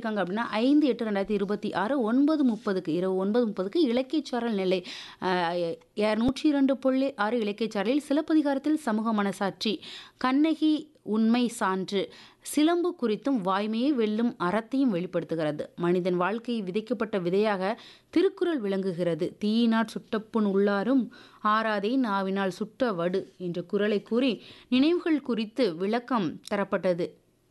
எழுதியிருக்காங்க அப்படின்னா ஐந்து எட்டு ரெண்டாயிரத்தி இருபத்தி ஆறு ஒன்பது முப்பதுக்கு இரவு ஒன்பது முப்பதுக்கு இலக்கியச்சாரல் நெல்லை நூற்றி இரண்டு புள்ளி ஆறு இலக்கியச்சாரலில் சிலப்பதிகாரத்தில் சமூக மனசாட்சி கண்ணகி உண்மை சான்று சிலம்பு குறித்தும் வாய்மையை வெல்லும் அறத்தையும் வெளிப்படுத்துகிறது மனிதன் வாழ்க்கை விதைக்கப்பட்ட விதையாக திருக்குறள் விளங்குகிறது தீயினால் சுட்டப்புண் உள்ளாரும் ஆறாதே நாவினால் சுட்ட வடு என்ற குரலை கூறி நினைவுகள் குறித்து விளக்கம் தரப்பட்டது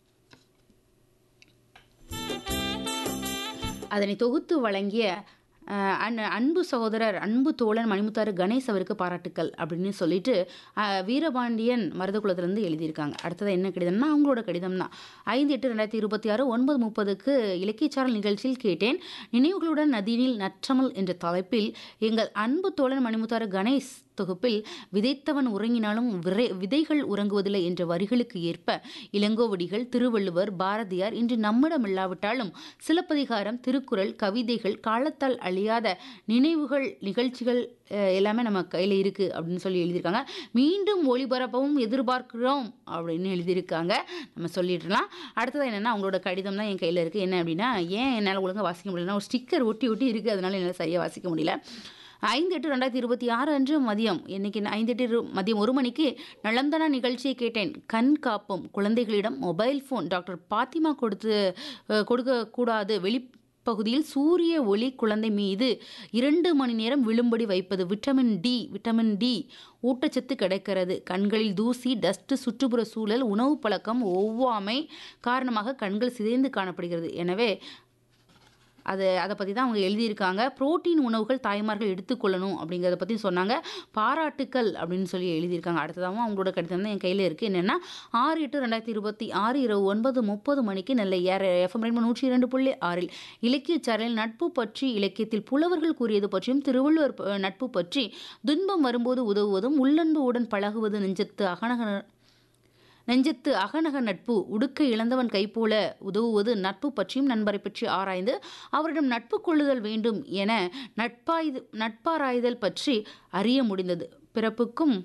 அதனை தொகுத்து வழங்கிய அஹ், அன் அன்பு சகோதரர் அன்பு தோழன் மணிமுத்தாறு கணேஷ் அவருக்கு பாராட்டுக்கள் அப்படின்னு சொல்லிட்டு அஹ், வீரபாண்டியன் மருதகுலத்திலேருந்து எழுதியிருக்காங்க அடுத்தது என்ன கடிதம்னா அவங்களோட கடிதம் தான் ஐந்து எட்டு ரெண்டாயிரத்தி இருபத்தி ஆறு ஒன்பது முப்பதுக்கு இலக்கியச்சாரல் நிகழ்ச்சியில் கேட்டேன் நினைவுகளுடன் நதியினில் நற்றமல் என்ற தலைப்பில் எங்கள் அன்பு தோழன் மணிமுத்தாறு கணேஷ் தொகுப்பில் விதைத்தவன் உறங்கினாலும் விரை விதைகள் உறங்குவதில்லை என்ற வரிகளுக்கு ஏற்ப இளங்கோவடிகள் திருவள்ளுவர் பாரதியார் இன்று நம்மிடம் இல்லாவிட்டாலும் சிலப்பதிகாரம் திருக்குறள் கவிதைகள் காலத்தால் அழியாத நினைவுகள் நிகழ்ச்சிகள் அஹ், எல்லாமே நம்ம கையில் இருக்குது அப்படின்னு சொல்லி எழுதியிருக்காங்க மீண்டும் ஒளிபரப்பவும் எதிர்பார்க்கிறோம் அப்படின்னு எழுதியிருக்காங்க நம்ம சொல்லிடலாம் அடுத்தது என்னென்னா அவங்களோட கடிதம் தான் என் கையில் இருக்குது என்ன அப்படின்னா ஏன் என்னால் ஒழுங்காக வாசிக்க முடியலன்னா ஒரு ஸ்டிக்கர் ஒட்டி ஒட்டி இருக்குது அதனால என்னால் சரியாக வாசிக்க முடியல ஐந்து எட்டு ரெண்டாயிரத்தி இருபத்தி ஆறு அன்று மதியம் இன்னைக்கு ஐந்து எட்டு இரு- மதியம் ஒரு மணிக்கு நலம்தானா நிகழ்ச்சியை கேட்டேன் கண் காப்பும் குழந்தைகளிடம் மொபைல் ஃபோன் டாக்டர் பாத்திமா கொடுத்து அஹ், கொடுக்கக்கூடாது வெளி பகுதியில் சூரிய ஒளி குழந்தை மீது இரண்டு மணி நேரம் விழும்படி வைப்பது விட்டமின் டி விட்டமின் டி ஊட்டச்சத்து கிடைக்கிறது கண்களில் தூசி டஸ்ட் சுற்றுப்புற சூழல் உணவு பழக்கம் ஒவ்வாமை காரணமாக கண்கள் சிதைந்து காணப்படுகிறது எனவே அது அதை பற்றி தான் அவங்க எழுதியிருக்காங்க புரோட்டீன் உணவுகள் தாய்மார்கள் எடுத்துக்கொள்ளணும் அப்படிங்கிறத பற்றி சொன்னாங்க பாராட்டுக்கள் அப்படின்னு சொல்லி எழுதியிருக்காங்க அடுத்ததாகவும் அவங்களோட கடிதம் தான் என் கையில் இருக்குது என்னென்னா ஆறு எட்டு ரெண்டாயிரத்தி இருபத்தி ஆறு இரவு ஒன்பது முப்பது மணிக்கு நெல்லை ஏற எஃப்எம் ரெண்டு நூற்றி இரண்டு புள்ளி ஆறில் இலக்கியச் சாரலில் நட்பு பற்றி இலக்கியத்தில் புலவர்கள் கூறியது பற்றியும் திருவள்ளுவர் ப- நட்பு பற்றி துன்பம் வரும்போது உதவுவதும் உள்ளன்புடன் பழகுவது நெஞ்சத்து அகனக நெஞ்சத்து அகநக நட்பு உடுக்க இழந்தவன் கைப்போல உதவுவது நட்பு பற்றியும் நண்பரை பற்றி ஆராய்ந்து அவரிடம் நட்பு கொள்ளுதல் வேண்டும் என நட்பாய்து நட்பாராய்தல் பற்றி அறிய முடிந்தது பிறப்புக்கும்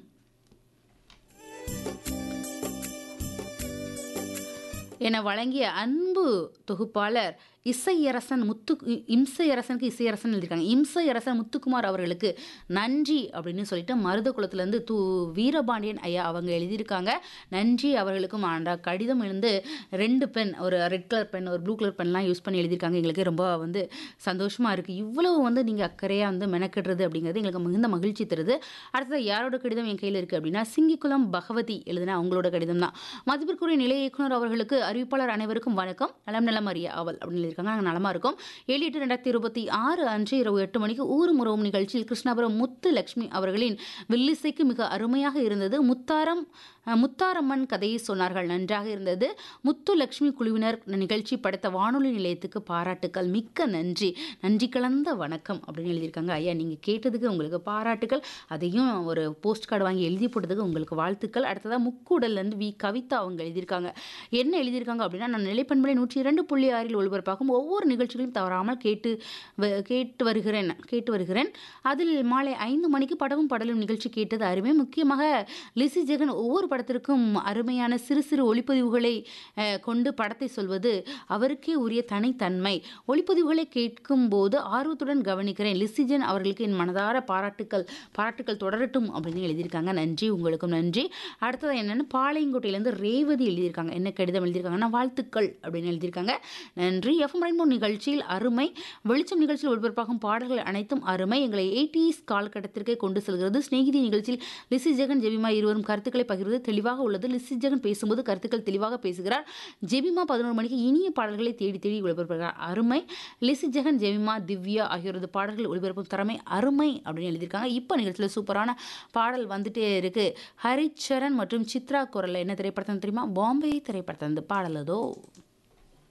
என வழங்கிய அன்பு தொகுப்பாளர் இசையரசன் முத்து இ- இம்சையரசனுக்கு இசையரசன் எழுதியிருக்காங்க இம்சையரசன் முத்துக்குமார் அவர்களுக்கு நன்றி அப்படின்னு சொல்லிட்டு மருதகுளத்துலேருந்து தூ வீரபாண்டியன் ஐயா அவங்க எழுதியிருக்காங்க நன்றி அவர்களுக்கும் அந்த கடிதம் எழுந்து ரெண்டு பென் ஒரு ரெட் கலர் பென் ஒரு ப்ளூ கலர் பென்லாம் யூஸ் பண்ணி எழுதியிருக்காங்க எங்களுக்கு ரொம்ப வந்து சந்தோஷமாக இருக்குது இவ்வளவு வந்து நீங்கள் அக்கறையாக வந்து மெனக்கிடுறது அப்படிங்கிறது எங்களுக்கு மிகுந்த மகிழ்ச்சி தருது அடுத்தது யாரோட கடிதம் என் கையில் இருக்குது அப்படின்னா சிங்கிக்குளம் பகவதி எழுதின அவங்களோட கடிதம் தான் மதிப்பிற்குரிய நிலைய இயக்குனர் அவர்களுக்கு அறிவிப்பாளர் அனைவருக்கும் வணக்கம் நலம் நலம் அறிய அவள் அப்படின்னு எழுதியிருக்காங்க நாங்கள் நலமாக இருக்கோம் ஏழு எட்டு ரெண்டாயிரத்தி இருபத்தி ஆறு அன்று இரவு எட்டு மணிக்கு ஊர் முறவும் நிகழ்ச்சியில் கிருஷ்ணாபுரம் முத்து லட்சுமி அவர்களின் வில்லிசைக்கு மிக அருமையாக இருந்தது முத்தாரம் அஹ், முத்தாரம்மன் கதையை சொன்னார்கள் நன்றாக இருந்தது முத்து லட்சுமி குழுவினர் நிகழ்ச்சி படைத்த வானொலி நிலையத்துக்கு பாராட்டுக்கள் மிக்க நன்றி நன்றி கலந்த வணக்கம் அப்படின்னு எழுதியிருக்காங்க ஐயா நீங்கள் கேட்டதுக்கு உங்களுக்கு பாராட்டுக்கள் அதையும் ஒரு போஸ்ட் கார்டு வாங்கி எழுதி போட்டதுக்கு உங்களுக்கு வாழ்த்துக்கள் அடுத்ததாக முக்கூடல்லேருந்து வி கவிதா அவங்க எழுதியிருக்காங்க என்ன எழுதியிருக்காங்க அப்படின்னா நான் நிலைப்பண்பலை நூற்றி இரண்டு புள்ளி ஆறில் ஒளிபரப்பாகும் ஒவ்வொரு நிகழ்ச்சிகளையும் தவறாமல் கேட்டு வ- கேட்டு வருகிறேன் கேட்டு வருகிறேன் அதில் மாலை ஐந்து மணிக்கு படமும் படலும் நிகழ்ச்சி கேட்டது அருமை முக்கியமாக லிசி ஜெகன் ஒவ்வொரு படத்திற்கும் அருமையான சிறு சிறு ஒளிப்பதிவுகளை அஹ், கொண்டு படத்தை சொல்வது அவருக்கே உரிய தனித்தன்மை ஒளிப்பதிவுகளை கேட்கும் போது ஆர்வத்துடன் கவனிக்கிறேன் லிசிஜன் அவர்களுக்கு என் மனதார பாராட்டுக்கள் பாராட்டுக்கள் தொடரட்டும் அப்படின்னு எழுதியிருக்காங்க நன்றி உங்களுக்கும் நன்றி அடுத்தது என்னென்னு பாளையங்கோட்டையிலேருந்து ரேவதி எழுதியிருக்காங்க என்ன கடிதம் எழுதியிருக்காங்கன்னா வாழ்த்துக்கள் அப்படின்னு எழுதியிருக்காங்க நன்றி எஃப்எம் ரெயின்போ நிகழ்ச்சியில் அருமை வெளிச்சம் நிகழ்ச்சியில் ஒளிபரப்பாகும் பாடல்கள் அனைத்தும் அருமை எங்களை எயிட்டிஸ் காலகட்டத்திற்கே கொண்டு செல்கிறது ஸ்நேகிதி நிகழ்ச்சியில் லிசி ஜெகன் ஜெபிமா இருவரும் கருத்துக்களை பகிர்வது தெளிவாக உள்ளது லிசி ஜெகன் பேசும்போது கருத்துக்கள் தெளிவாக பேசுகிறார் ஜெபிமா பதினோரு மணிக்கு இனிய பாடல்களை தேடி தேடி ஒளிபரப்புகிறார் அருமை லிசி ஜெகன் ஜெபிமா திவ்யா ஆகியோரது பாடல்கள் ஒளிபரப்பும் திறமை அருமை அப்படின்னு எழுதியிருக்காங்க இப்போ நிகழ்ச்சியில் சூப்பரான பாடல் வந்துட்டே இருக்கு ஹரிச்சரன் மற்றும் சித்ரா குரல் என்ன திரைப்படத்தம் தெரியுமா பாம்பே திரைப்படத்தந்து பாடல் அதோ